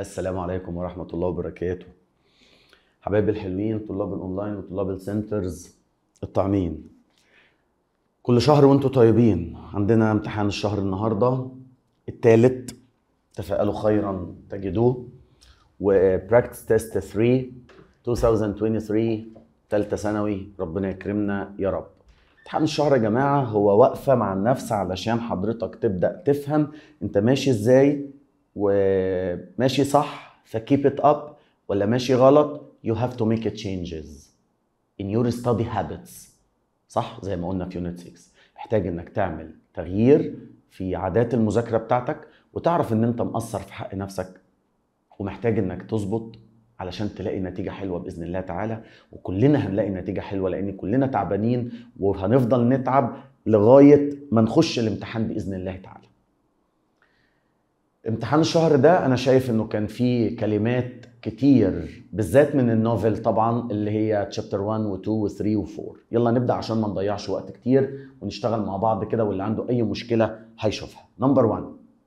السلام عليكم ورحمة الله وبركاته حبايبي الحلوين طلاب الأونلاين وطلاب السنترز الطعمين كل شهر وانتم طيبين عندنا امتحان الشهر النهاردة التالت تفائلوا خيرا تجدوه وبراكتس تيست 3 2023 تالتة ثانوي ربنا يكرمنا يا رب امتحان الشهر يا جماعة هو وقفة مع النفس علشان حضرتك تبدأ تفهم انت ماشي ازاي وماشي صح فكيب ات اب ولا ماشي غلط you have to make changes in your study habits صح زي ما قلنا في يونت 6 محتاج انك تعمل تغيير في عادات المذاكره بتاعتك وتعرف ان انت مقصر في حق نفسك ومحتاج انك تظبط علشان تلاقي نتيجه حلوه باذن الله تعالى وكلنا هنلاقي نتيجه حلوه لان كلنا تعبانين وهنفضل نتعب لغايه ما نخش الامتحان باذن الله تعالى امتحان الشهر ده انا شايف انه كان فيه كلمات كتير بالذات من النوفل طبعا اللي هي تشابتر 1 و2 و3 و4 يلا نبدا عشان ما نضيعش وقت كتير ونشتغل مع بعض كده واللي عنده اي مشكله هيشوفها نمبر 1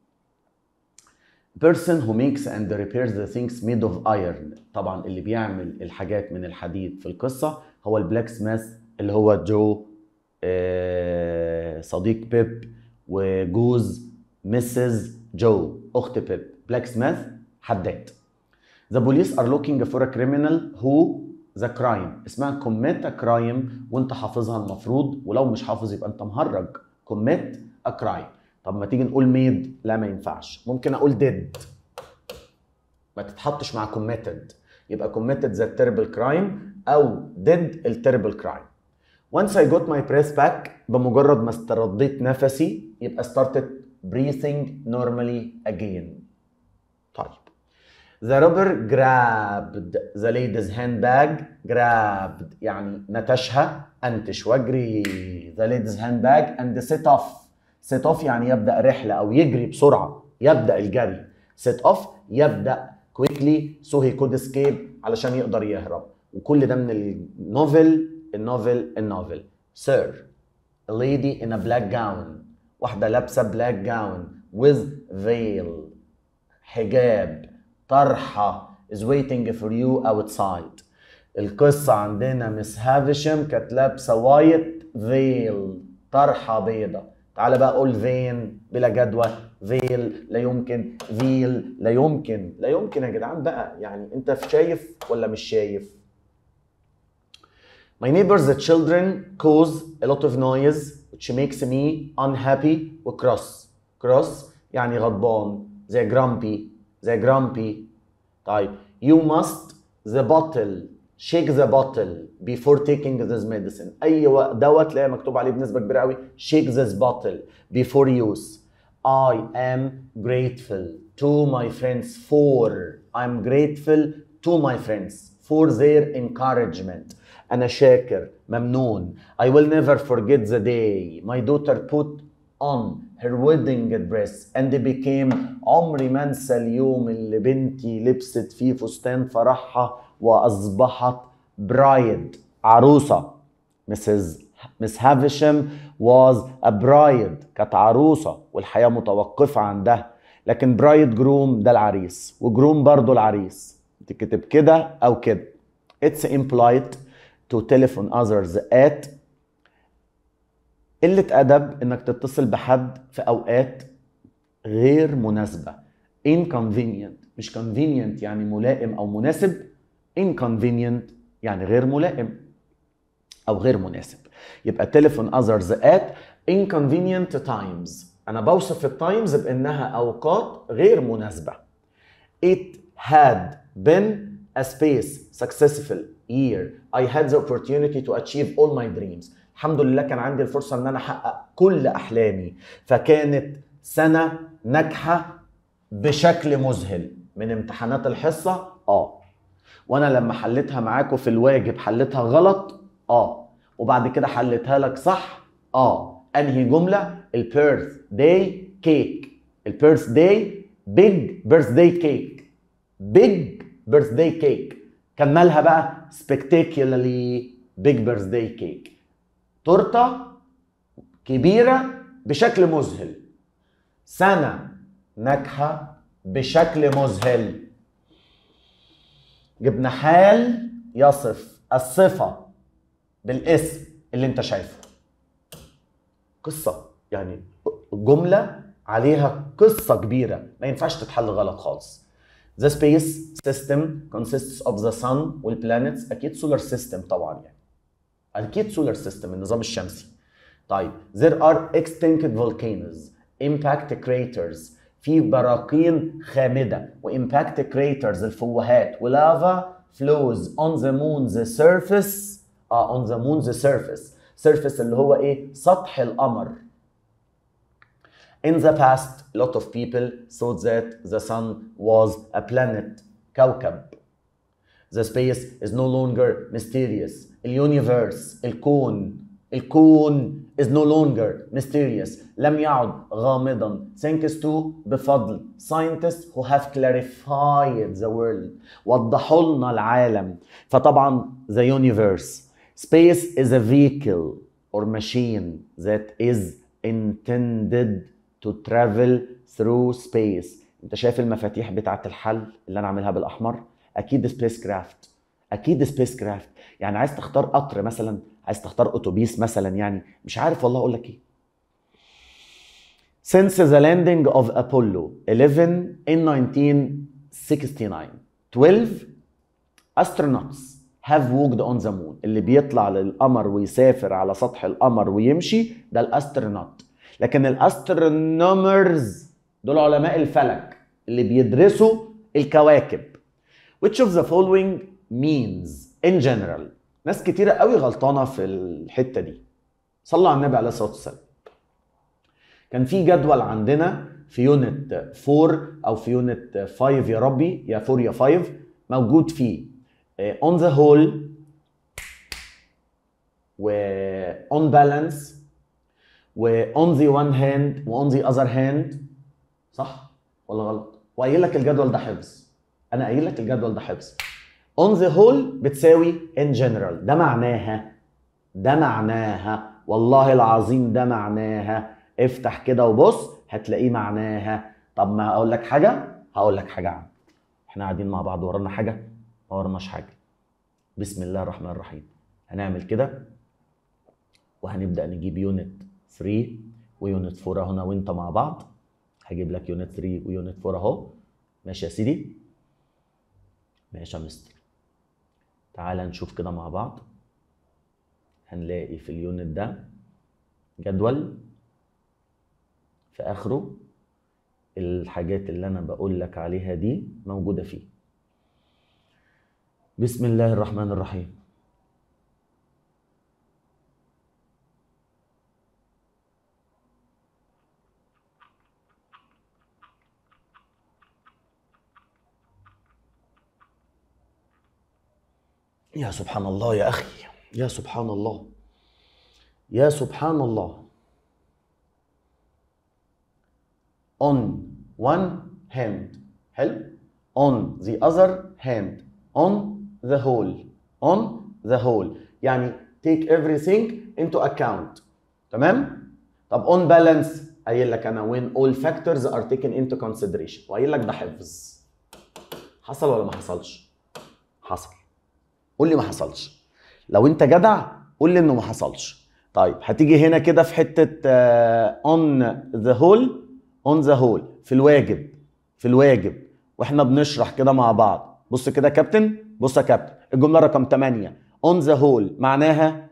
person who makes and repairs the things made of iron طبعا اللي بيعمل الحاجات من الحديد في القصه هو البلاك سميث اللي هو جو آه، صديق بيب وجوز مسز جو اخت بيب بلاك سميث حداد The police are looking for a criminal who the crime اسمها commit a crime وانت حافظها المفروض ولو مش حافظ يبقى انت مهرج commit a crime طب ما تيجي نقول made لا ما ينفعش ممكن اقول did ما تتحطش مع committed يبقى committed the terrible crime او did ال terrible crime once I got my breath back بمجرد ما استرديت نفسي يبقى started breathing normally again طيب The robber grabbed the lady's handbag grabbed يعني نتشها انتش واجري the lady's handbag and set off set off يعني يبدأ رحلة أو يجري بسرعة يبدأ الجري set off يبدأ quickly so he could escape علشان يقدر يهرب وكل ده من النوفل النوفل النوفل Sir a lady in a black gown واحدة لابسة black gown with veil حجاب طرحة is waiting for you outside القصة عندنا مس هافشم كانت لابسة وايت فيل طرحة بيضة تعال بقى قول فين بلا جدوى فيل لا يمكن فيل لا يمكن لا يمكن يا جدعان بقى يعني انت شايف ولا مش شايف My neighbors the children cause a lot of noise which makes me unhappy و cross cross يعني غضبان زي grumpy زي grumpy طيب you must the bottle shake the bottle before taking this medicine اي و- دواء تلاقي مكتوب عليه بنسبه كبيره قوي shake this bottle before use I am grateful to my friends for I'm grateful to my friends for their encouragement أنا شاكر ممنون I will never forget the day my daughter put on her wedding dress and became عمري ما انسى اليوم اللي بنتي لبست فيه فستان فرحها واصبحت برايد عروسه Mrs. Miss Havisham was a bride كانت عروسة والحياة متوقفة عندها لكن برايد جروم ده العريس وجروم برضو العريس تكتب كده أو كده It's impolite to telephone others at قلة أدب إنك تتصل بحد في أوقات غير مناسبة inconvenient مش convenient يعني ملائم أو مناسب inconvenient يعني غير ملائم أو غير مناسب يبقى telephone others at inconvenient times أنا بوصف التايمز بإنها أوقات غير مناسبة It had been a space successful year I had the opportunity to achieve all my dreams الحمد لله كان عندي الفرصة ان انا احقق كل احلامي فكانت سنة ناجحة بشكل مذهل من امتحانات الحصة اه وانا لما حليتها معاكم في الواجب حليتها غلط اه وبعد كده حليتها لك صح اه انهي جملة البيرث داي كيك البيرث داي بيج بيرث داي كيك بيج بيرث داي كيك كان مالها بقى spectacularly big birthday cake تورته كبيره بشكل مذهل سنه ناجحه بشكل مذهل جبنا حال يصف الصفة بالاسم اللي انت شايفه قصة يعني جملة عليها قصة كبيرة ما ينفعش تتحل غلط خالص The space system consists of the sun والبلانيتس أكيد solar system طبعا يعني أكيد solar system النظام الشمسي طيب there are extinct volcanoes impact craters في براكين خامدة وimpact craters الفوهات ولافا flows on the moon's surface اه on the moon's surface surface اللي هو ايه سطح القمر In the past, a lot of people thought that the sun was a planet, كوكب. The space is no longer mysterious. اليونيفيرس الكون الكون is no longer mysterious لم يعد غامضا thanks to بفضل scientists who have clarified the world وضحوا لنا العالم فطبعا the universe space is a vehicle or machine that is intended to travel through space انت شايف المفاتيح بتاعه الحل اللي انا عاملها بالاحمر اكيد سبيس كرافت اكيد سبيس كرافت يعني عايز تختار قطر مثلا عايز تختار اتوبيس مثلا يعني مش عارف والله اقول لك ايه Since the landing of Apollo 11 in 1969 12 astronauts have walked on the moon اللي بيطلع للقمر ويسافر على سطح القمر ويمشي ده الاسترونوت لكن الاسترونومرز دول علماء الفلك اللي بيدرسوا الكواكب which of the following means in general ناس كتيرة قوي غلطانة في الحتة دي صلوا على النبي عليه الصلاة والسلام كان في جدول عندنا في يونت 4 او في يونت 5 يا ربي يا 4 يا 5 موجود فيه آه، on the whole و on balance و on the one hand و on the other hand صح ولا غلط؟ وقايل لك الجدول ده حفظ انا قايل لك الجدول ده حفظ on the whole بتساوي in general ده معناها ده معناها والله العظيم ده معناها افتح كده وبص هتلاقيه معناها طب ما اقول لك حاجه هقول لك حاجه عنه احنا قاعدين مع بعض ورانا حاجه ما وراناش حاجه بسم الله الرحمن الرحيم هنعمل كده وهنبدا نجيب يونت 3 ويونت 4 هنا وانت مع بعض هجيب لك يونت 3 ويونت 4 اهو ماشي يا سيدي ماشي يا مستر تعال نشوف كده مع بعض هنلاقي في اليونت ده جدول في اخره الحاجات اللي انا بقول لك عليها دي موجوده فيه بسم الله الرحمن الرحيم يا سبحان الله يا اخي يا سبحان الله يا سبحان الله on one hand حلو on the other hand on the whole on the whole يعني take everything into account تمام طب on balance قايل لك انا when all factors are taken into consideration وقايل لك ده حفظ حصل ولا ما حصلش حصل قول لي ما حصلش لو انت جدع قول لي انه ما حصلش طيب هتيجي هنا كده في حته آه، on the whole on the whole في الواجب في الواجب واحنا بنشرح كده مع بعض بص كده يا كابتن بص يا كابتن الجمله رقم 8 on the whole معناها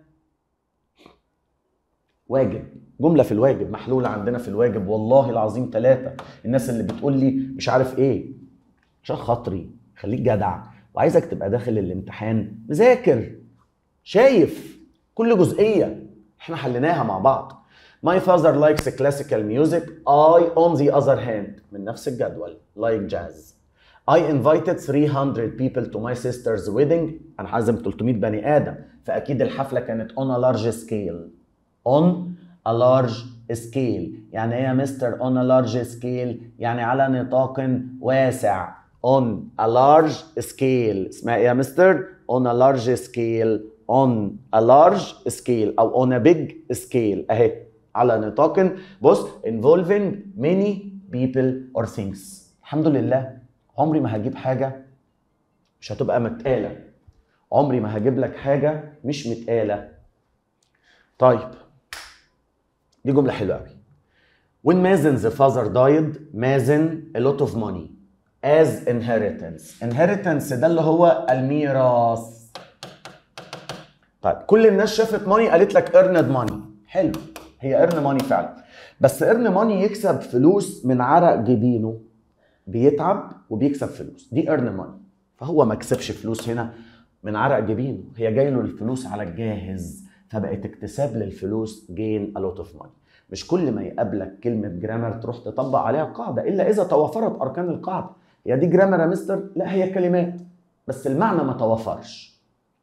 واجب جملة في الواجب محلولة عندنا في الواجب والله العظيم ثلاثة الناس اللي بتقول لي مش عارف ايه عشان خاطري خليك جدع وعايزك تبقى داخل الامتحان مذاكر شايف كل جزئية احنا حليناها مع بعض My father likes classical music I on the other hand من نفس الجدول like jazz I invited 300 people to my sister's wedding انا عازم 300 بني ادم فاكيد الحفله كانت on a large scale on a large scale يعني ايه يا مستر on a large scale يعني على نطاق واسع on a large scale اسمها ايه يا مستر on a large scale on a large scale او on a big scale اهي على نطاق بص involving many people or things الحمد لله عمري ما هجيب حاجه مش هتبقى متقاله عمري ما هجيب لك حاجه مش متقاله طيب دي جمله حلوه قوي When Mazen's father died, Mazen a lot of money as inheritance. Inheritance ده اللي هو الميراث. طيب كل الناس شافت ماني قالت لك earned money. حلو هي earn money فعلا. بس earn money يكسب فلوس من عرق جبينه. بيتعب وبيكسب فلوس. دي earn money. فهو ما كسبش فلوس هنا من عرق جبينه. هي جاي له الفلوس على الجاهز. فبقت اكتساب للفلوس gain a lot of money. مش كل ما يقابلك كلمة جرامر تروح تطبق عليها قاعدة إلا إذا توفرت أركان القاعدة هي دي جرامر يا مستر؟ لا هي كلمات بس المعنى ما توفرش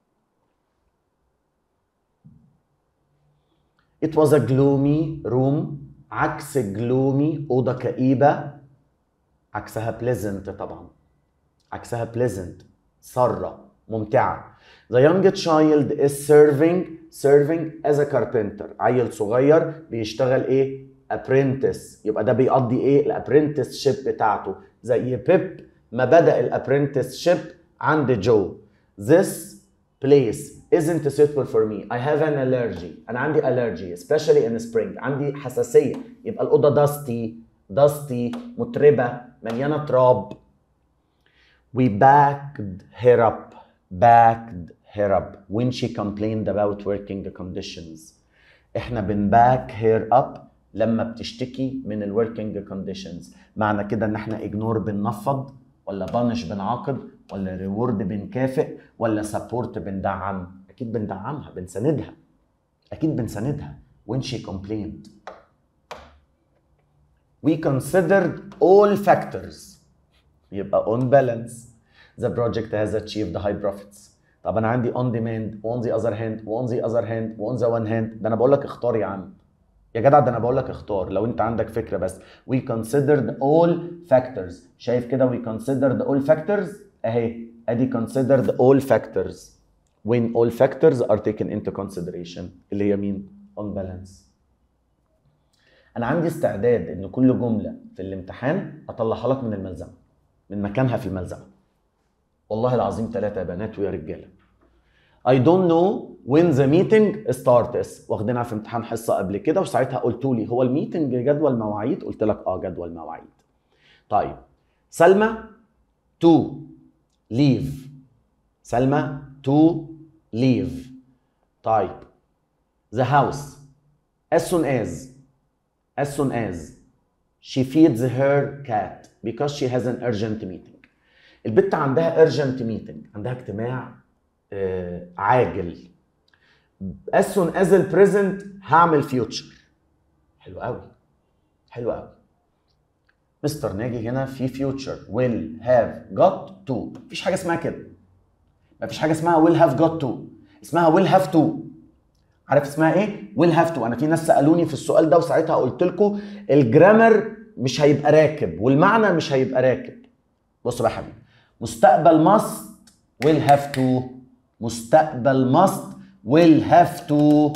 It was a gloomy room عكس gloomy أوضة كئيبة عكسها pleasant طبعا عكسها pleasant سرة ممتعة The young child is serving serving as a carpenter عيل صغير بيشتغل ايه apprentice يبقى ده بيقضي ايه الابرنتس شيب بتاعته زي بيب ما بدا الابرنتس شيب عند جو this place isn't suitable for me I have an allergy أنا عندي allergy especially in spring عندي حساسية يبقى الأوضة dusty dusty متربة مليانة تراب we backed her up backed her up when she complained about working conditions احنا بنباك هير اب لما بتشتكي من الوركينج كونديشنز معنى كده ان احنا اجنور بننفض ولا بانش بنعاقب ولا ريورد بنكافئ ولا سبورت بندعم اكيد بندعمها بنساندها اكيد بنساندها when she complained we considered all factors يبقى on balance the project has achieved high profits طب انا عندي on demand on the other hand on the other hand on the one hand ده انا بقول لك اختار يا عم يا جدع ده انا بقول لك اختار لو انت عندك فكره بس we considered all factors شايف كده we considered all factors اهي ادي considered all factors when all factors are taken into consideration اللي هي مين on balance انا عندي استعداد ان كل جمله في الامتحان اطلعها لك من الملزمه من مكانها في الملزمه والله العظيم ثلاثة يا بنات ويا رجالة I don't know when the meeting starts واخدينها في امتحان حصة قبل كده وساعتها قلتوا لي هو الميتنج جدول مواعيد قلت لك اه جدول مواعيد طيب سلمى to leave سلمى to leave طيب the house as soon as as soon as she feeds her cat because she has an urgent meeting البت عندها urgent meeting عندها اجتماع آه عاجل as soon as the present هعمل future حلو قوي حلو قوي مستر ناجي هنا في future will have got to مفيش حاجه اسمها كده مفيش حاجه اسمها will have got to اسمها will have to عارف اسمها ايه will have to انا في ناس سالوني في السؤال ده وساعتها قلت لكم الجرامر مش هيبقى راكب والمعنى مش هيبقى راكب بص بقى يا حبيبي مستقبل must will have to مستقبل must will have to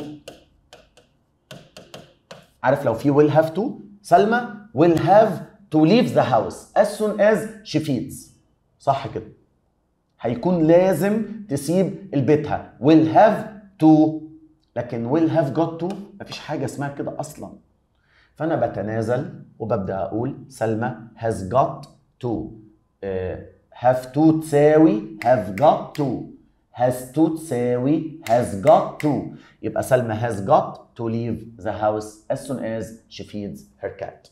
عارف لو في will have to سلمى will have to leave the house as soon as she feeds صح كده هيكون لازم تسيب البيتها will have to لكن will have got to مفيش حاجة اسمها كده أصلا فأنا بتنازل وببدأ أقول سلمى has got to uh, have to تساوي have got to has to تساوي has got to يبقى سلمى has got to leave the house as soon as she feeds her cat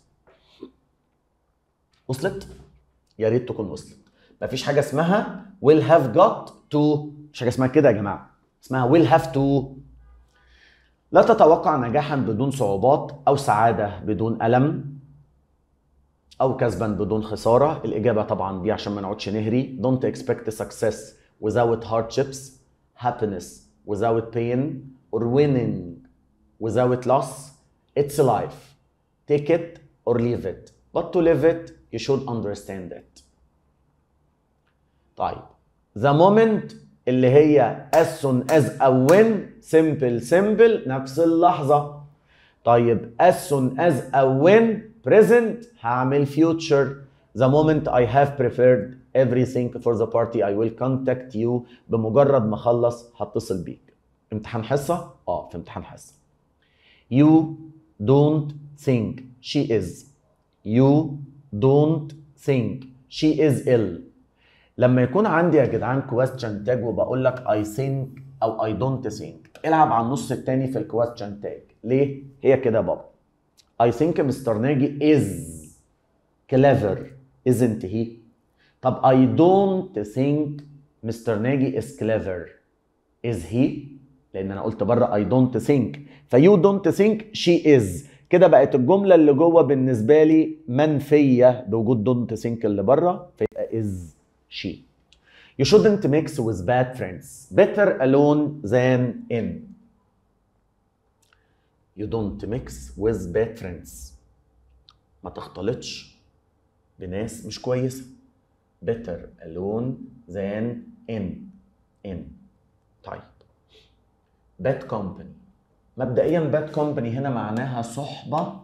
وصلت؟ يا ريت تكون وصلت مفيش حاجة اسمها will have got to مش حاجة اسمها كده يا جماعة اسمها will have to لا تتوقع نجاحا بدون صعوبات أو سعادة بدون ألم أو كسبا بدون خسارة الإجابة طبعا دي عشان ما نقعدش نهري don't expect success without hardships happiness without pain or winning without loss it's life take it or leave it but to live it you should understand it طيب the moment اللي هي as soon as أو when simple simple نفس اللحظة طيب as soon as أو when present هعمل future the moment I have prepared everything for the party I will contact you بمجرد ما اخلص هتصل بيك امتحان حصة؟ اه في امتحان حصة you don't think she is you don't think she is ill لما يكون عندي يا جدعان question tag وبقول لك I think او I don't think العب على النص التاني في الكويستشن تاج ليه؟ هي كده يا بابا I think مستر ناجي is clever isn't he؟ طب I don't think مستر ناجي is clever is he؟ لان انا قلت بره I don't think فيو don't think she is كده بقت الجملة اللي جوه بالنسبة لي منفية بوجود don't think اللي بره فيبقى is she You shouldn't mix with bad friends. Better alone than in. You don't mix with bad friends. ما تختلطش بناس مش كويسة. Better alone than in. In. طيب. Bad company. مبدئيا bad company هنا معناها صحبة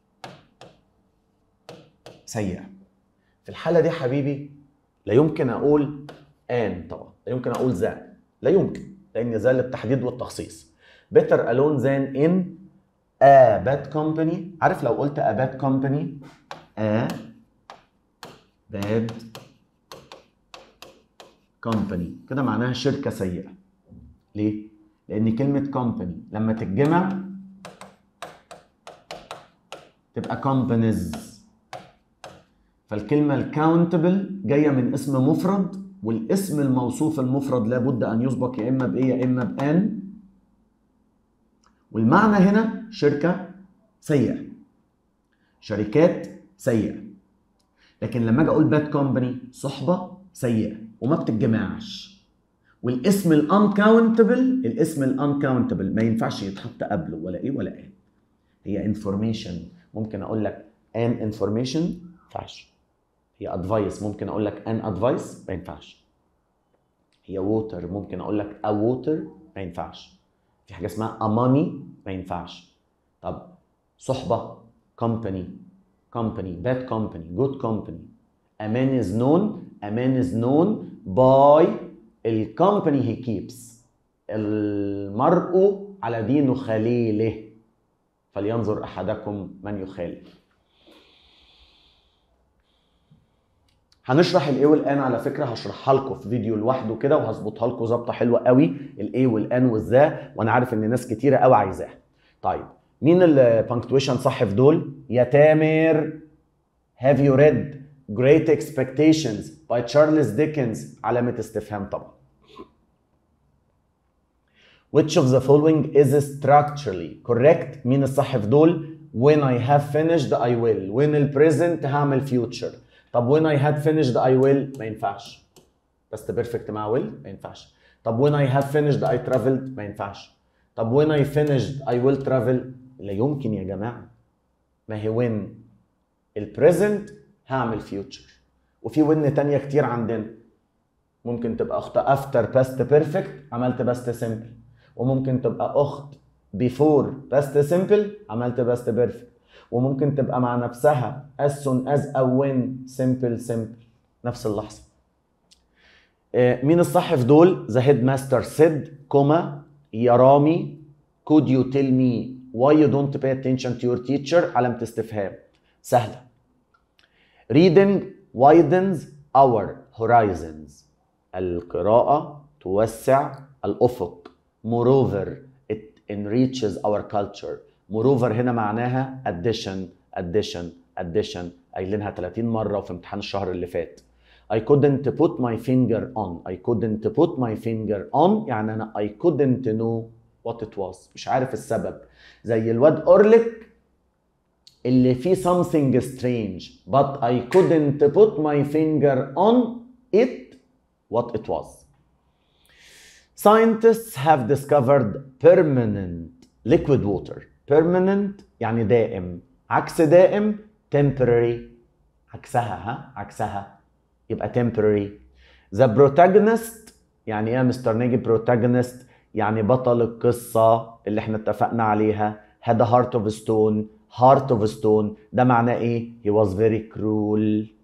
سيئة. في الحالة دي حبيبي لا يمكن أقول ان طبعا لا يمكن اقول ذا لا يمكن لان ذا للتحديد والتخصيص better alone than in a bad company عارف لو قلت a bad company a bad company كده معناها شركة سيئة ليه؟ لأن كلمة company لما تتجمع تبقى companies فالكلمة الكاونتبل جاية من اسم مفرد والاسم الموصوف المفرد لابد ان يسبق يا اما بايه يا اما بان والمعنى هنا شركه سيئه شركات سيئه لكن لما اجي اقول باد كومباني صحبه سيئه وما بتتجمعش والاسم الانكاونتبل الاسم الانكاونتبل ما ينفعش يتحط قبله ولا ايه ولا ايه هي انفورميشن ممكن اقول لك ان انفورميشن ما ينفعش هي ادفايس ممكن اقول لك ان ادفايس ما ينفعش هي ووتر ممكن اقول لك ا ووتر ما ينفعش في حاجه اسمها ا ماني ما ينفعش طب صحبه كومباني كومباني باد كومباني جود كومباني a man is known a man is known by الكومباني he keeps المرء على دين خليله فلينظر احدكم من يخالف هنشرح الايه والان على فكره هشرحها لكم في فيديو لوحده كده وهظبطها لكم ظبطه حلوه قوي الايه والان والذا وانا عارف ان ناس كتيره قوي عايزاها طيب مين البنكتويشن صح في دول يا تامر have you read Great Expectations by Charles Dickens علامة استفهام طبعا Which of the following is structurally correct مين الصح في دول when I have finished I will when البريزنت هعمل future طب when I had finished I will ما ينفعش بس بيرفكت مع will ما ينفعش طب when I have finished I traveled ما ينفعش طب when I finished I will travel لا يمكن يا جماعة ما هي when البريزنت هعمل future وفي when تانية كتير عندنا ممكن تبقى اخت after past perfect عملت past simple وممكن تبقى اخت before past simple عملت past perfect وممكن تبقى مع نفسها as soon as او when simple simple نفس اللحظة آه، مين الصح في دول the headmaster said كوما يا رامي could you tell me why you don't pay attention to your teacher علامة استفهام سهلة reading widens our horizons القراءة توسع الأفق moreover it enriches our culture moreover هنا معناها addition addition addition قايلينها 30 مرة وفي امتحان الشهر اللي فات I couldn't put my finger on I couldn't put my finger on يعني أنا I couldn't know what it was مش عارف السبب زي الواد أورليك اللي فيه something strange but I couldn't put my finger on it what it was Scientists have discovered permanent liquid water permanent يعني دائم عكس دائم temporary عكسها ها عكسها يبقى temporary the protagonist يعني ايه يا مستر ناجي protagonist يعني بطل القصة اللي احنا اتفقنا عليها had a heart of stone heart of stone ده معناه ايه he was very cruel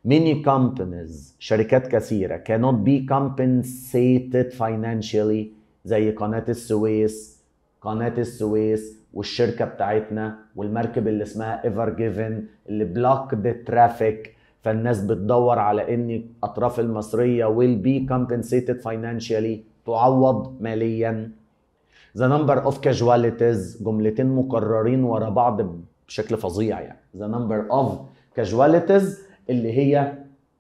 many companies شركات كثيرة cannot be compensated financially زي قناة السويس قناة السويس والشركة بتاعتنا والمركب اللي اسمها ايفر جيفن اللي بلوك ذا ترافيك فالناس بتدور على ان الاطراف المصرية will be compensated financially تعوض ماليا the number of casualties جملتين مكررين ورا بعض بشكل فظيع يعني the number of casualties اللي هي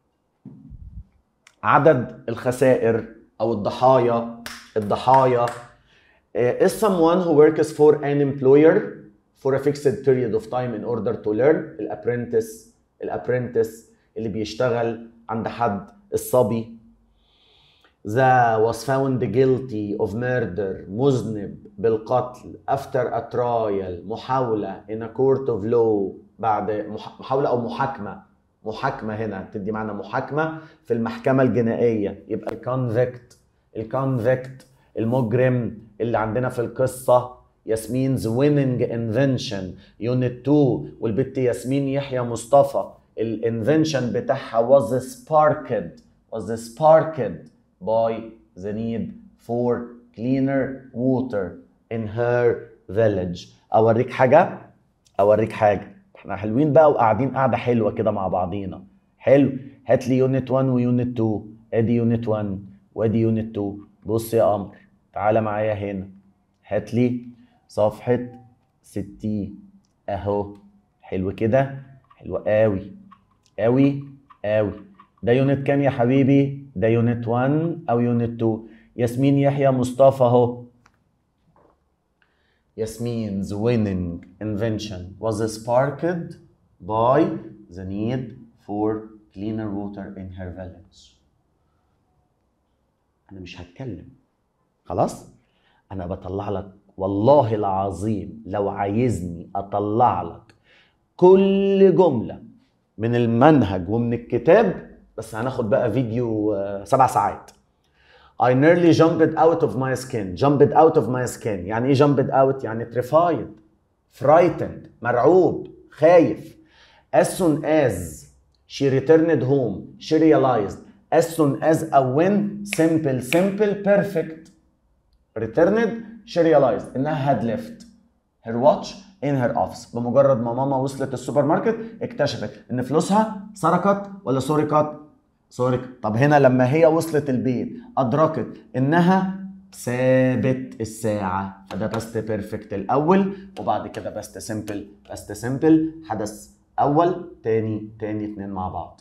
عدد الخسائر او الضحايا الضحايا is someone who works for an employer for a fixed period of time in order to learn الابرنتس الابرنتس اللي بيشتغل عند حد الصبي ذا was found guilty of murder مذنب بالقتل after a trial محاولة in a court of law بعد محاولة أو محاكمة محاكمة هنا تدي معنى محاكمة في المحكمة الجنائية يبقى الكونفكت الكونفكت المجرم اللي عندنا في القصة ياسمين's winning invention يونت 2 والبت ياسمين يحيى مصطفى الانفنشن بتاعها was sparked was sparked by the need for cleaner water in her village اوريك حاجه اوريك حاجه احنا حلوين بقى وقاعدين قاعده حلوه كده مع بعضينا حلو هات لي يونت 1 ويونت 2 ادي يونت 1 وادي يونت 2 بص يا قمر تعالى معايا هنا هات لي صفحه 60 اهو حلو كده حلو قوي قوي قوي ده يونت كام يا حبيبي ده يونت 1 او يونت 2 ياسمين يحيى مصطفى اهو Yasmin's winning invention was sparked by the need for cleaner water in her village. أنا مش هتكلم خلاص؟ أنا بطلع لك والله العظيم لو عايزني أطلع لك كل جملة من المنهج ومن الكتاب بس هناخد بقى فيديو سبع ساعات I nearly jumped out of my skin jumped out of my skin يعني ايه jumped out يعني terrified frightened مرعوب خايف as soon as she returned home she realized as soon as a when simple simple perfect returned she realized انها had left her watch in her office بمجرد ما ماما وصلت السوبر ماركت اكتشفت ان فلوسها سرقت ولا سرقت سرقت طب هنا لما هي وصلت البيت ادركت انها سابت الساعة فده باست بيرفكت الأول وبعد كده باست سيمبل باست سيمبل حدث أول تاني تاني اتنين مع بعض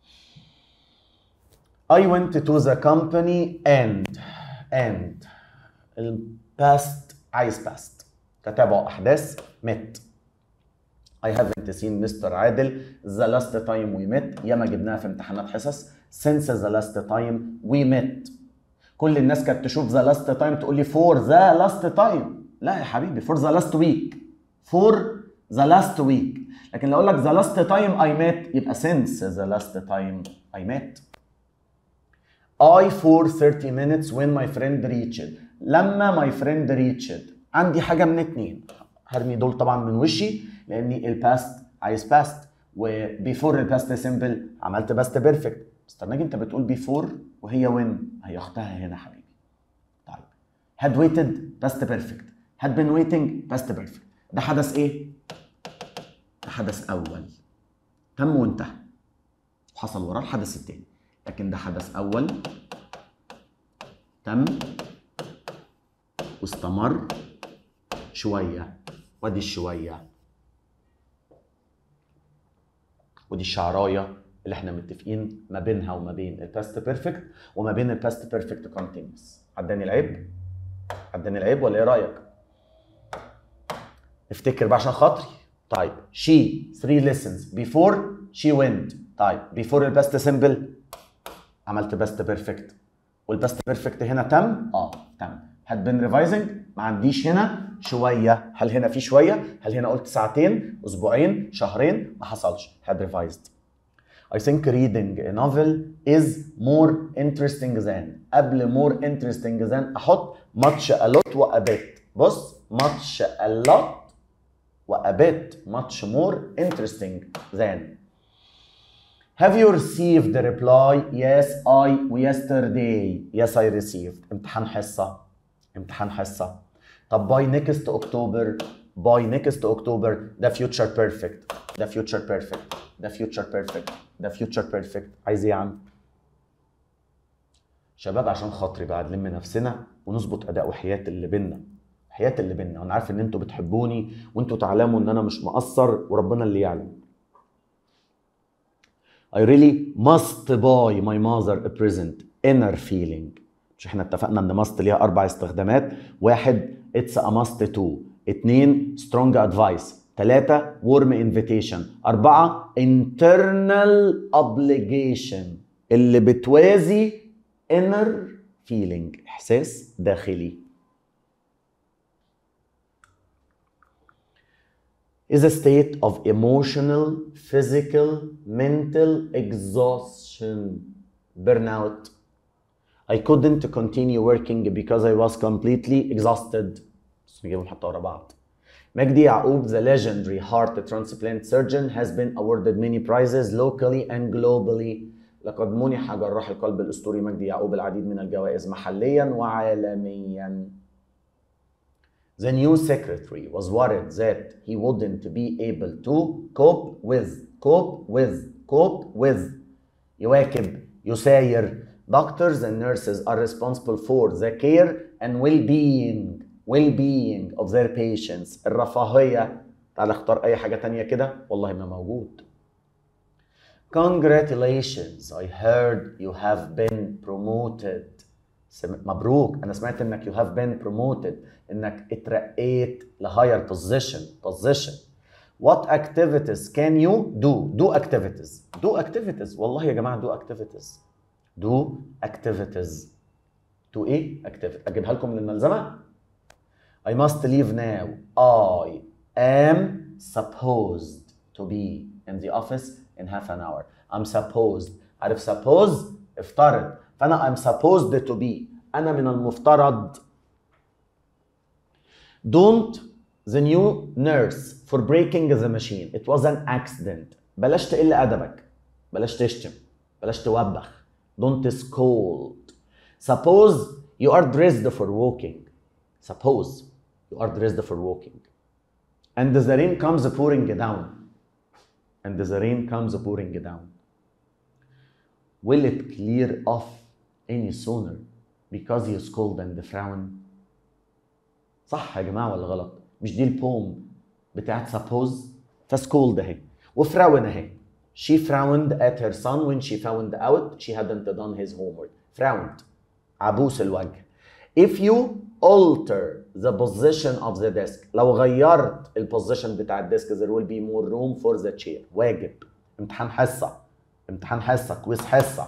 I went to the company and and الباست عايز باست تتابع أحداث met I haven't seen Mr. عادل the last time we met ياما جبناها في امتحانات حصص since the last time we met كل الناس كانت تشوف the last time تقول لي for the last time لا يا حبيبي for the last week for the last week لكن لو اقول لك the last time I met يبقى since the last time I met I for 30 minutes when my friend reached لما my friend reached عندي حاجة من اتنين هرمي دول طبعا من وشي لاني الباست عايز باست وبيفور الباست سيمبل عملت باست بيرفكت استناجي انت بتقول بيفور وهي وين هي اختها هنا حبيبي طيب had waited past perfect had been waiting past perfect ده حدث ايه ده حدث اول تم وانتهى وحصل وراه الحدث التاني لكن ده حدث اول تم واستمر شويه ودي الشويه ودي الشعرايه اللي احنا متفقين ما بينها وما بين الباست بيرفكت وما بين الباست بيرفكت كونتينوس عداني العيب عداني العيب ولا ايه رايك افتكر بقى عشان خاطري طيب she three lessons before she went طيب before الباست سيمبل عملت باست بيرفكت والباست بيرفكت هنا تم اه تم had been revising ما عنديش هنا شويه هل هنا في شويه هل هنا قلت ساعتين اسبوعين شهرين ما حصلش had revised I think reading a novel is more interesting than قبل more interesting than احط much a lot و a bit بص much a lot و a bit much more interesting than Have you received the reply? Yes, I yesterday. Yes, I received. امتحان حصة. امتحان حصة. طب by next October by next October ده future perfect. ده future perfect. ده future perfect. ده future perfect. عايز ايه يا عم؟ شباب عشان خاطري بقى نلم نفسنا ونظبط اداء وحياة اللي بينا. حياة اللي بينا، انا عارف ان انتوا بتحبوني وانتوا تعلموا ان انا مش مقصر وربنا اللي يعلم. I really must buy my mother a present inner feeling مش احنا اتفقنا ان must ليها اربع استخدامات واحد it's a must to اتنين strong advice تلاتة warm invitation أربعة internal obligation اللي بتوازي inner feeling إحساس داخلي is a state of emotional, physical, mental exhaustion, burnout. I couldn't continue working because I was completely exhausted. بس نجيبهم حتى ورا بعض. Magdi Yaoub, the legendary heart transplant surgeon, has been awarded many prizes locally and globally. لقد منح جراح القلب الأسطوري مجدي يعقوب العديد من الجوائز محليا وعالميا. The new secretary was worried that he wouldn't be able to cope with, cope with, cope with. يواكب, يساير. Doctors and nurses are responsible for the care and well-being, well-being of their patients. الرفاهية. تعال اختار أي حاجة تانية كده. والله ما موجود. Congratulations, I heard you have been promoted. مبروك انا سمعت انك you have been promoted انك اترقيت لهاير position position what activities can you do do activities do activities والله يا جماعه do activities do activities do ايه activities اجيبها لكم للملزمه I must leave now I am supposed to be in the office in half an hour I'm supposed عارف suppose افترض فانا I'm supposed to be انا من المفترض don't the new nurse for breaking the machine it was an accident بلاش تقل ادبك بلاش تشتم بلاش توبخ don't scold suppose you are dressed for walking suppose you are dressed for walking and the rain comes pouring down and the rain comes pouring down will it clear off any sooner because you scold and frown صح يا جماعه ولا غلط مش دي البوم بتاعت suppose فسكولد اهي وفراون اهي she frowned at her son when she found out she hadn't done his homework frowned عبوس الوجه if you alter the position of the desk لو غيرت البوزيشن بتاع الديسك there will be more room for the chair واجب امتحان حصه امتحان حصه كويس حصه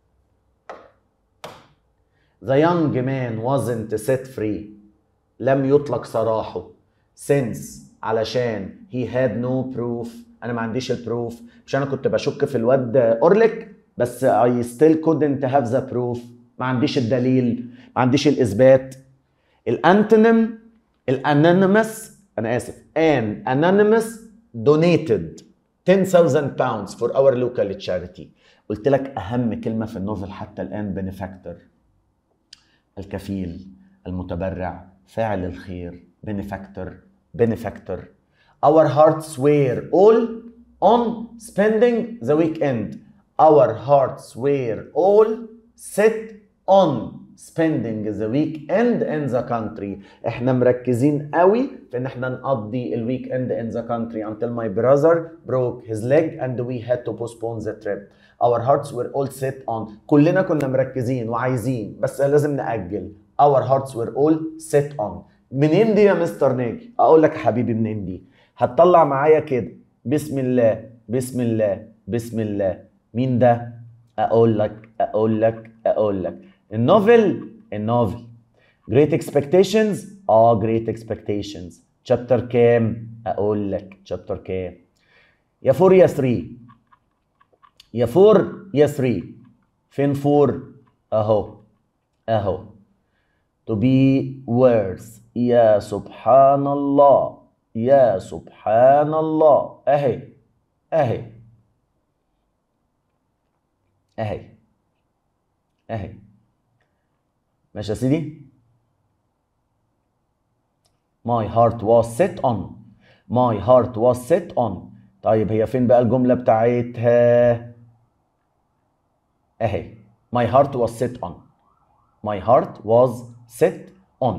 The young man wasn't set free لم يطلق سراحه since علشان he had no proof انا ما عنديش البروف مش انا كنت بشك في الواد اورليك بس I still couldn't have the proof ما عنديش الدليل ما عنديش الاثبات الانتونيم الانونيمس انا اسف an anonymous donated 10,000 pounds for our local charity قلت لك اهم كلمه في النوفل حتى الان benefactor الكفيل المتبرع فاعل الخير benefactor benefactor our hearts were all on spending the weekend our hearts were all set on spending the weekend in the country احنا مركزين قوي في ان احنا نقضي الويك اند in the country until my brother broke his leg and we had to postpone the trip our hearts were all set on كلنا كنا مركزين وعايزين بس لازم نأجل our hearts were all set on منين دي يا مستر ناجي اقول لك يا حبيبي منين دي هتطلع معايا كده بسم الله بسم الله بسم الله مين ده اقول لك اقول لك اقول لك النوفل النوفل Great Expectations اه Great Expectations chapter كام اقول لك chapter كام يا 4 يا 3 يا 4 يا 3 فين 4 اهو اهو to be worse يا سبحان الله يا سبحان الله اهي اهي اهي اهي ماشي يا سيدي My heart was set on My heart was set on طيب هي فين بقى الجملة بتاعتها اهي My heart was set on My heart was set on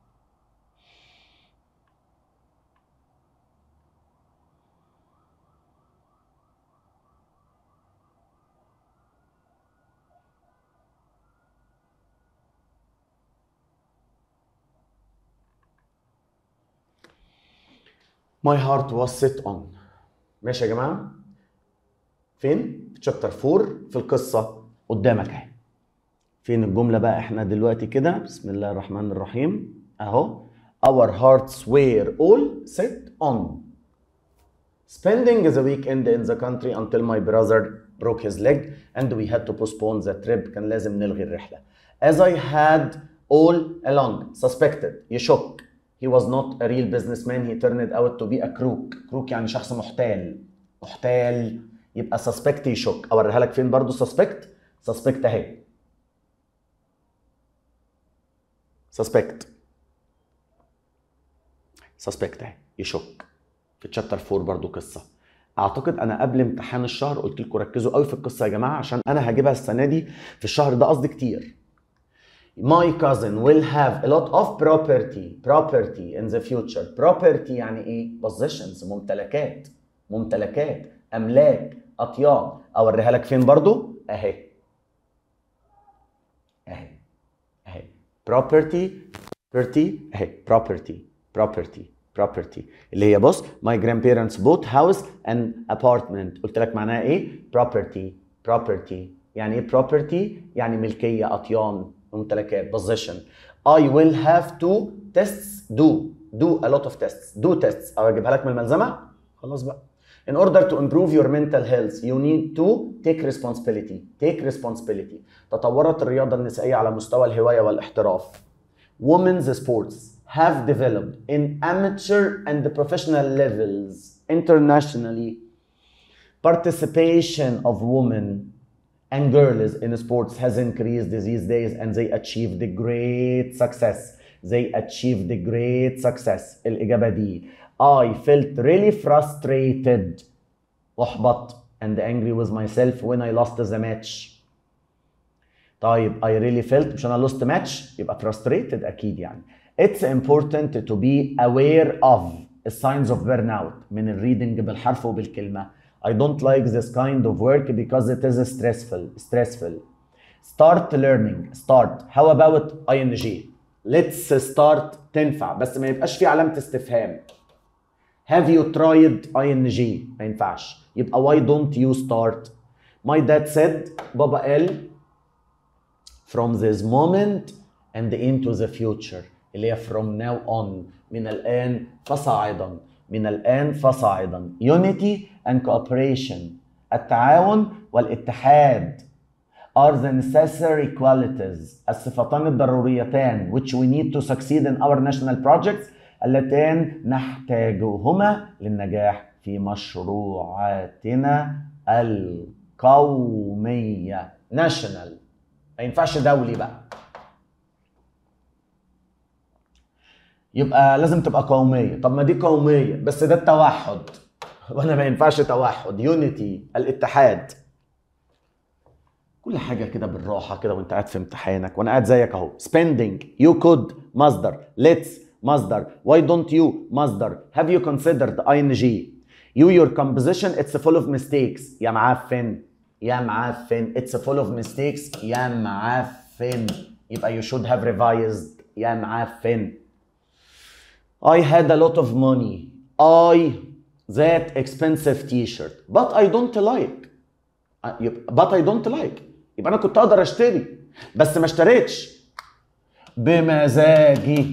My heart was set on ماشي يا جماعة فين؟ في شابتر 4 في القصة قدامك اهي فين الجملة بقى احنا دلوقتي كده بسم الله الرحمن الرحيم اهو Our hearts were all set on spending the weekend in the country until my brother broke his leg and we had to postpone the trip كان لازم نلغي الرحلة as I had all along suspected يشك he was not a real businessman he turned out to be a crook crook يعني شخص محتال محتال يبقى suspect يشك اوريها لك فين برضو suspect suspect اهي suspect suspect اهي يشك في تشابتر 4 برضو قصه اعتقد انا قبل امتحان الشهر قلت لكم ركزوا قوي في القصه يا جماعه عشان انا هجيبها السنه دي في الشهر ده قصدي كتير My cousin will have a lot of property property in the future property يعني ايه possessions ممتلكات ممتلكات املاك اطيان اوريها لك فين برضو اهي اهي اهي property property اهي property property property اللي هي بص my grandparents bought house and apartment قلت لك معناها ايه property property يعني ايه property يعني ملكيه اطيان ممتلكات possession I will have to tests do do a lot of tests do tests او اجيبها لك من الملزمه خلاص بقى In order to improve your mental health, you need to take responsibility. Take responsibility. تطورت الرياضة النسائية على مستوى الهواية والاحتراف. Women's sports have developed in amateur and professional levels internationally. Participation of women and girls in sports has increased these days and they achieved great success. They achieved great success. الإجابة دي I felt really frustrated محبط and angry with myself when I lost the match. طيب I really felt مش أنا lost match يبقى frustrated أكيد يعني. It's important to be aware of the signs of burnout من الريدنج بالحرف وبالكلمة. I don't like this kind of work because it is stressful. Stressful. Start learning. Start. How about ing? Let's start تنفع بس ما يبقاش في علامة استفهام. Have you tried ing؟ ما ينفعش. يبقى why don't you start؟ My dad said بابا قال from this moment and into the future اللي هي from now on من الآن فصاعدا من الآن فصاعدا unity and cooperation التعاون والاتحاد are the necessary qualities الصفتان الضروريتان which we need to succeed in our national projects اللتان نحتاجهما للنجاح في مشروعاتنا القومية national ما ينفعش دولي بقى يبقى لازم تبقى قومية طب ما دي قومية بس ده التوحد وانا ما ينفعش توحد يونيتي الاتحاد كل حاجة كده بالراحة كده وانت قاعد في امتحانك وانا قاعد زيك اهو spending you could مصدر let's مصدر why don't you مصدر have you considered ing you your composition it's full of mistakes يا معفن يا معفن it's full of mistakes يا معفن يبقى you should have revised يا معفن I had a lot of money I that expensive t-shirt but I don't like but I don't like يبقى انا كنت اقدر اشتري بس ما اشتريتش بمزاجي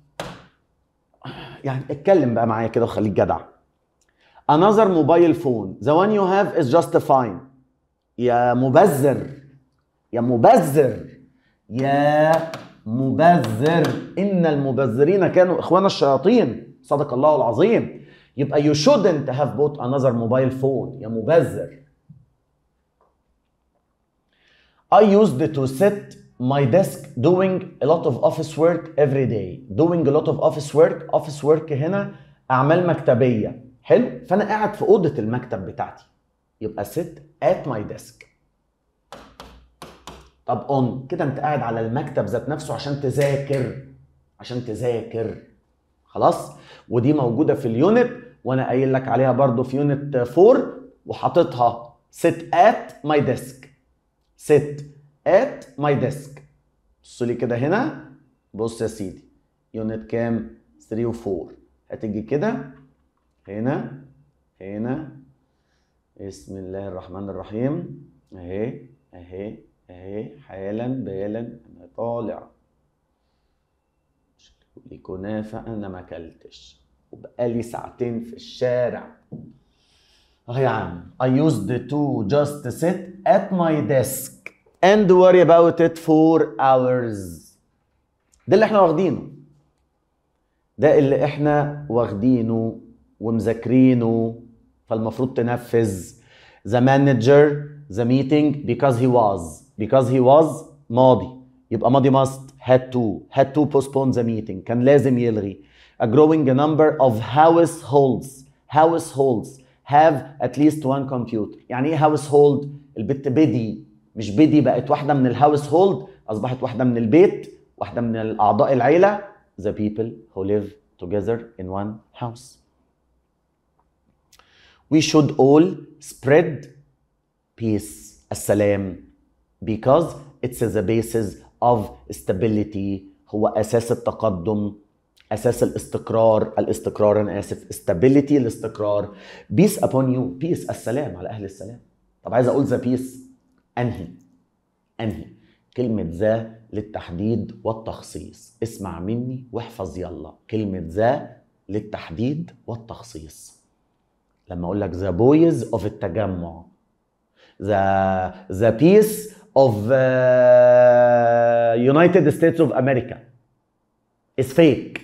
يعني اتكلم بقى معايا كده وخليك جدع another mobile phone the one you have is just fine يا مبذر يا مبذر يا مبذر ان المبذرين كانوا اخوان الشياطين صدق الله العظيم يبقى you shouldn't have bought another mobile phone يا مبذر I used to sit my desk doing a lot of office work every day doing a lot of office work office work هنا اعمال مكتبيه حلو فانا قاعد في اوضه المكتب بتاعتي يبقى sit at my desk طب on كده انت قاعد على المكتب ذات نفسه عشان تذاكر عشان تذاكر خلاص ودي موجوده في اليونت وانا قايل لك عليها برضو في يونت 4 وحاططها sit at my desk sit at my desk بص لي كده هنا بص يا سيدي يونت كام 3 و 4 هتيجي كده هنا هنا بسم الله الرحمن الرحيم اهي اهي اهي حالا بالا انا طالع لي كنافه انا ما اكلتش وبقالي ساعتين في الشارع اه يا عم I used to just sit at my desk and worry about it for hours ده اللي احنا واخدينه ده اللي احنا واخدينه ومذاكرينه فالمفروض تنفذ the manager the meeting because he was because he was ماضي يبقى ماضي must had to had to postpone the meeting كان لازم يلغي a growing number of households households have at least one computer يعني ايه household البت بدي مش بدي بقت واحده من الهاوس هولد اصبحت واحده من البيت واحده من الاعضاء العيله the people who live together in one house we should all spread peace السلام because it's the basis of stability هو اساس التقدم اساس الاستقرار الاستقرار انا اسف stability الاستقرار peace upon you peace السلام على اهل السلام طب عايز اقول ذا بيس انهي انهي كلمة ذا للتحديد والتخصيص اسمع مني واحفظ يلا كلمة ذا للتحديد والتخصيص لما اقول لك ذا بويز اوف التجمع ذا ذا بيس اوف يونايتد ستيتس اوف امريكا از فيك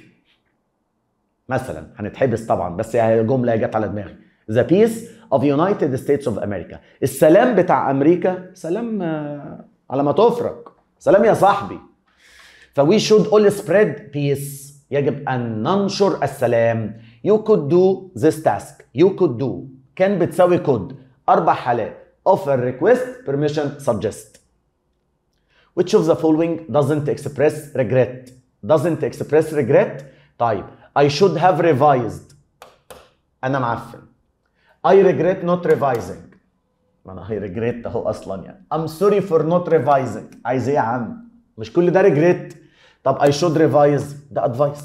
مثلا هنتحبس طبعا بس هي جمله جت على دماغي ذا بيس اوف يونايتد ستيتس اوف امريكا السلام بتاع امريكا سلام على ما تفرق سلام يا صاحبي فوي شود اول سبريد بيس يجب ان ننشر السلام يو كود دو ذيس تاسك يو كود دو كان بتساوي كود اربع حالات offer request permission suggest which of the following doesn't express regret doesn't express regret طيب I should have revised انا معفن I regret not revising ما انا I regret اهو اصلا يعني I'm sorry for not revising عايز ايه يا عم مش كل ده regret طب I should revise ده advice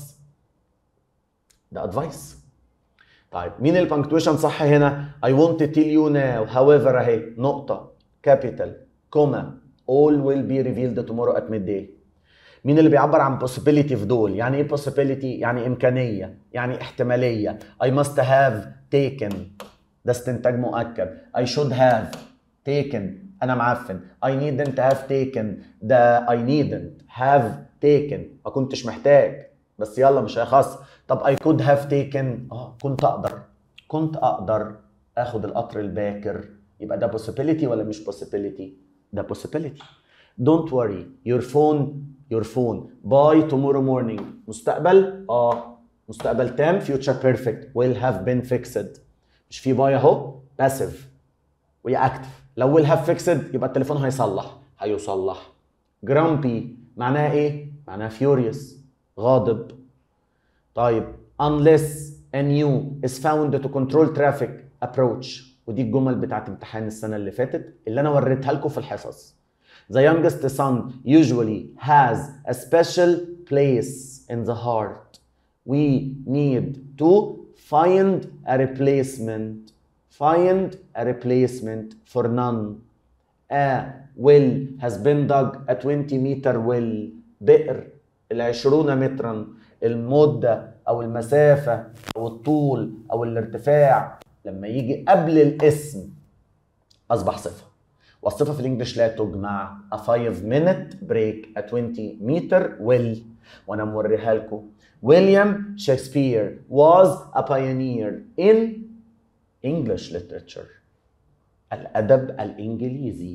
ده advice طيب مين البنكتويشن صح هنا I want to tell you now however اهي نقطة capital كوما all will be revealed tomorrow at midday مين اللي بيعبر عن possibility في دول يعني ايه possibility يعني امكانيه يعني احتماليه I must have taken ده استنتاج مؤكد I should have taken انا معفن I needn't have taken ده I needn't have taken ما كنتش محتاج بس يلا مش هيخص طب I could have taken اه كنت اقدر كنت اقدر اخد القطر الباكر يبقى ده possibility ولا مش possibility ده possibility don't worry your phone your phone by tomorrow morning مستقبل اه مستقبل تام future perfect will have been fixed مش في باي اهو passive وهي active لو will have fixed يبقى التليفون هيصلح هيصلح grumpy معناها ايه معناها furious غاضب طيب unless a new is found to control traffic approach ودي الجمل بتاعت امتحان السنه اللي فاتت اللي انا وريتها لكم في الحصص The youngest son usually has a special place in the heart. We need to find a replacement. Find a replacement for none. A well has been dug, a 20 meter well. بئر العشرون مترا المدة أو المسافة أو الطول أو الارتفاع لما يجي قبل الاسم أصبح صفة والصفة في الإنجليش لا تجمع a 5 minute break a 20 meter well وأنا موريها لكم ويليام شكسبير was a pioneer in English literature الأدب الإنجليزي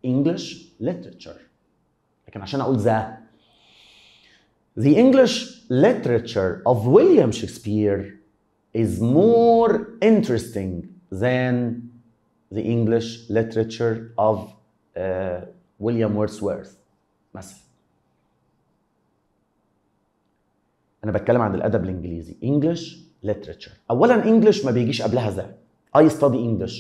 English literature لكن عشان اقول ذا The English literature of William Shakespeare is more interesting than the English literature of uh, William Wordsworth مثلا انا بتكلم عن الادب الانجليزي English literature اولا English ما بيجيش قبلها ذا I study English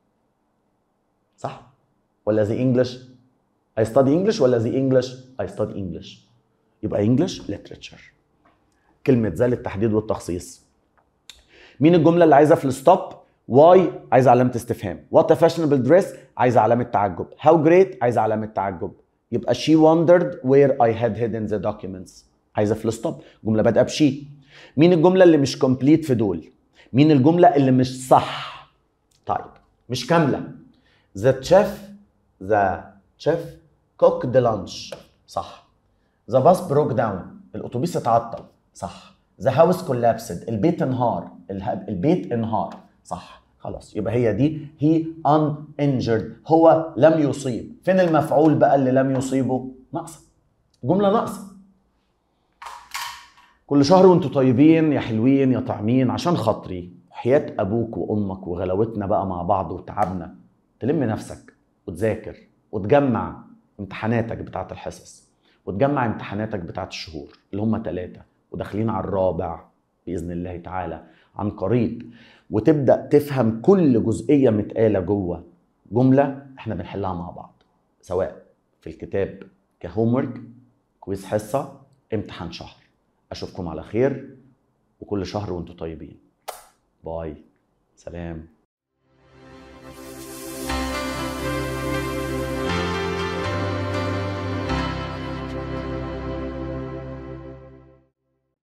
صح ولا the English I study English ولا the English I study English يبقى English literature كلمة ذا للتحديد والتخصيص مين الجملة اللي عايزة في الستوب واي عايزة علامة استفهام وات fashionable dress عايزة علامة تعجب how great عايزة علامة تعجب يبقى she wondered where I had hidden the documents عايزة في الستوب جملة بادئة بشي مين الجملة اللي مش complete في دول مين الجملة اللي مش صح طيب مش كاملة the chef the chef cooked lunch صح The bus broke down الأتوبيس اتعطل صح The house collapsed البيت انهار اله- البيت انهار صح خلاص يبقى هي دي he uninjured هو لم يصيب فين المفعول بقى اللي لم يصيبه ناقصة جملة ناقصة كل شهر وانتوا طيبين يا حلوين يا طعمين عشان خاطري حياة أبوك وأمك وغلاوتنا بقى مع بعض وتعبنا تلم نفسك وتذاكر وتجمع امتحاناتك بتاعت الحصص وتجمع امتحاناتك بتاعت الشهور اللي هم ثلاثة وداخلين على الرابع بإذن الله تعالى عن قريب وتبدأ تفهم كل جزئية متقالة جوه جملة احنا بنحلها مع بعض سواء في الكتاب كهومورك كويز حصة امتحان شهر أشوفكم على خير وكل شهر وانتم طيبين باي سلام